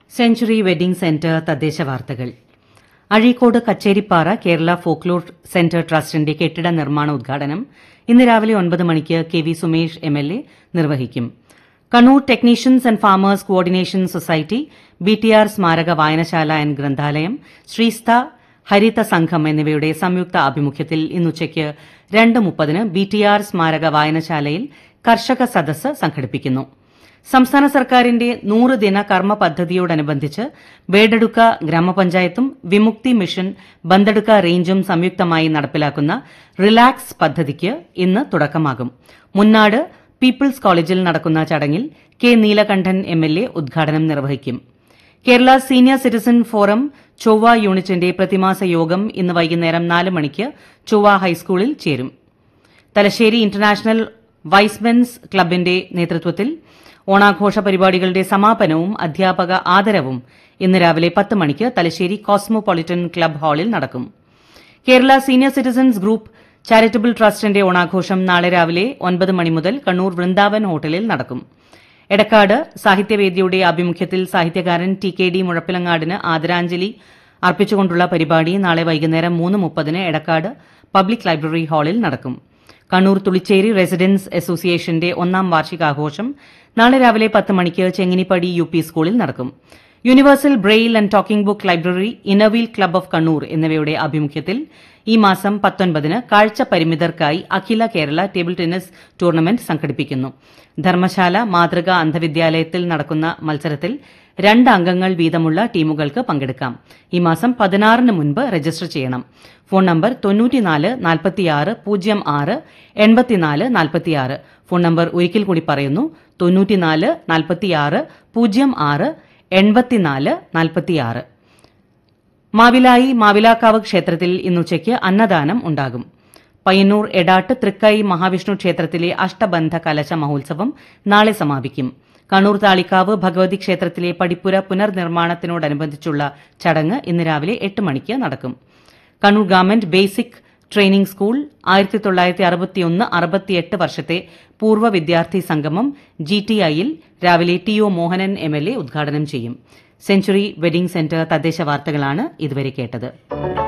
century wedding centre തദ്ദേശ വാർത്തകൾ Azhikode Kacheripara Kerala folklore centre ട്രസ്റ്റിന്റെ കെട്ടിട നിർമ്മാണ ഉദ്ഘാടനം ഇന്ന് രാവിലെ ഒൻപത് മണിക്ക് K V Sumesh M L A നിർവഹിക്കും Kannur technicians and farmers coordination society B T R സ്മാരക വായനശാല ആൻഡ് ഗ്രന്ഥാലയം ശ്രീസ്ത ഹരിത സംഘം എന്നിവയുടെ സംയുക്ത ആഭിമുഖ്യത്തിൽ ഇന്നുച്ചയ്ക്ക് രണ്ട് മുപ്പതിന് ബി ടി ആർ സ്മാരക വായനശാലയിൽ കർഷക സദസ്സ് സംഘടിപ്പിക്കുന്നു സംസ്ഥാന സർക്കാരിന്റെ നൂറ് ദിന കർമ്മ പദ്ധതിയോടനുബന്ധിച്ച് വേഡെടുക്ക ഗ്രാമപഞ്ചായത്തും വിമുക്തി മിഷൻ ബന്തെടുക്ക റേഞ്ചും സംയുക്തമായി നടപ്പിലാക്കുന്ന റിലാക്സ് പദ്ധതിക്ക് ഇന്ന് തുടക്കമാകും മുന്നാട് പീപ്പിൾസ് കോളേജിൽ നടക്കുന്ന ചടങ്ങിൽ K Neelakantan M L A ഉദ്ഘാടനം നിർവഹിക്കും കേരള സീനിയർ സിറ്റിസൺ ഫോറം ചൊവ്വ യൂണിറ്റിന്റെ പ്രതിമാസ യോഗം ഇന്ന് വൈകുന്നേരം നാല് മണിക്ക് ചൊവ്വ ഹൈസ്കൂളിൽ ചേരും തലശ്ശേരി ഇന്റർനാഷണൽ വൈസ്മെൻസ് ക്ലബിന്റെ നേതൃത്വത്തിൽ ഓണാഘോഷ പരിപാടികളുടെ സമാപനവും അധ്യാപക ആദരവും ഇന്ന് രാവിലെ പത്ത് മണിക്ക് തലശ്ശേരി കോസ്മോപൊളിറ്റൻ ക്ലബ് ഹാളിൽ നടക്കും Kerala senior citizens group charitable ട്രസ്റ്റിന്റെ ഓണാഘോഷം നാളെ രാവിലെ ഒൻപത് മണി മുതൽ കണ്ണൂർ വൃന്ദാവൻ ഹോട്ടലിൽ നടക്കും എടക്കാട് സാഹിത്യവേദിയുടെ ആഭിമുഖ്യത്തിൽ സാഹിത്യകാരൻ ടി കെ ഡി മുഴപ്പിലങ്ങാടിന് ആദരാഞ്ജലി അർപ്പിച്ചുകൊണ്ടുള്ള പരിപാടി നാളെ വൈകുന്നേരം മൂന്ന് മുപ്പതിന് എടക്കാട് പബ്ലിക് ലൈബ്രറി ഹാളിൽ നടക്കും കണ്ണൂർ തുളിച്ചേരി റെസിഡൻസ് അസോസിയേഷന്റെ ഒന്നാം വാർഷികാഘോഷം നാളെ രാവിലെ പത്ത് മണിക്ക് ചെങ്ങിനിപ്പടി യു പി സ്കൂളിൽ നടക്കും universal braille and talking book library inner wheel club of Kannur എന്നിവയുടെ ആഭിമുഖ്യത്തിൽ ഈ മാസം പത്തൊൻപതിന് കാഴ്ച പരിമിതർക്കായി അഖില കേരള ടേബിൾ ടെന്നീസ് ടൂർണമെന്റ് സംഘടിപ്പിക്കുന്നു ധർമ്മശാല മാതൃക അന്ധവിദ്യാലയത്തിൽ നടക്കുന്ന മത്സരത്തിൽ രണ്ട് അംഗങ്ങൾ വീതമുള്ള ടീമുകൾക്ക് പങ്കെടുക്കാം ഈ മാസം പതിനാറിന് മുൻപ് രജിസ്റ്റർ ചെയ്യണം ഫോൺ നമ്പർ തൊണ്ണൂറ്റിനാല് നാൽപ്പത്തിയാറ് പൂജ്യം ആറ് എൺപത്തിനാല് നാൽപ്പത്തിയാറ് ഫോൺ നമ്പർ ഒരിക്കൽ കൂടി പറയുന്നു തൊണ്ണൂറ്റിനാല് നാൽപ്പത്തിയാറ് പൂജ്യം ആറ് എൺപത്തിനാല് നാൽപ്പത്തിയാറ് മാവിലായി മാവിലാക്കാവ് ക്ഷേത്രത്തിൽ ഇന്നുച്ചയ്ക്ക് അന്നദാനം ഉണ്ടാകും പയ്യന്നൂർ എടാട്ട് തൃക്കൈ മഹാവിഷ്ണു ക്ഷേത്രത്തിലെ അഷ്ടബന്ധ കലശ മഹോത്സവം നാളെ സമാപിക്കും കണ്ണൂർ താളിക്കാവ് ഭഗവതി ക്ഷേത്രത്തിലെ പടിപ്പുര പുനർനിർമ്മാണത്തിനോടനുബന്ധിച്ചുള്ള ചടങ്ങ് ഇന്ന് രാവിലെ എട്ട് മണിക്ക് നടക്കും Kannur government basic training school ആയിരത്തി തൊള്ളായിരത്തി അറുപത്തിയൊന്ന് അറുപത്തിയെട്ട് വർഷത്തെ പൂർവ്വ വിദ്യാർത്ഥി സംഗമം ജി ടി ഐയിൽ രാവിലെ T O Mohanan M L A ഉദ്ഘാടനം ചെയ്യും സെഞ്ചുറി വെഡിംഗ് സെന്റർ തദ്ദേശ വാർത്തകളാണ് ഇതുവരെ കേട്ടത്